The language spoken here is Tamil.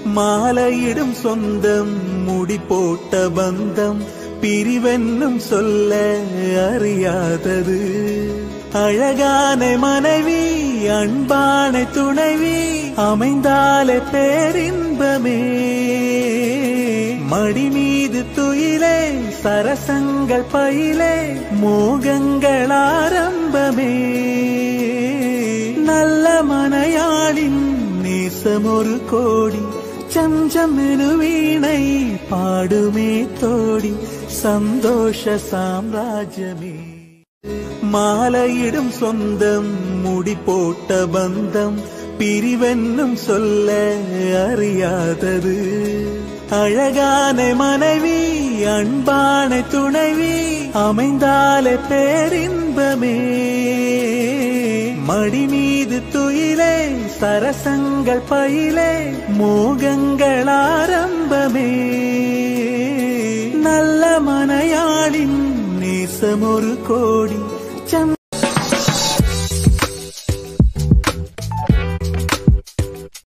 மாலையிடும் சொந்தம் முடி போட்ட பந்தம் பிரிவென்னும் சொல்ல அறியாதது அழகான மனைவி அன்பான துணைவி அமைந்தாலே பேரின்பமே மடி மீது துயிலே சரசங்கள் பயிலே மோகங்கள் ஆரம்பமே நல்ல மனையாளின் நேசம் ஒரு கோடி சஞ்சமெனு வீணை பாடுமே தோடி சந்தோஷ சாம்ராஜ்யமே மாலையிடும் சொந்தம் முடி போட்ட பந்தம் பிரிவென்னும் சொல்ல அறியாதது அழகான மனைவி அன்பான துணைவி அமைந்தாலே பேரின்பமே மடி மீது துயிலே சரசங்கள் பயிலே மோகங்கள் ஆரம்பமே நல்ல மனையாளின் நேசம் ஒரு கோடி சம்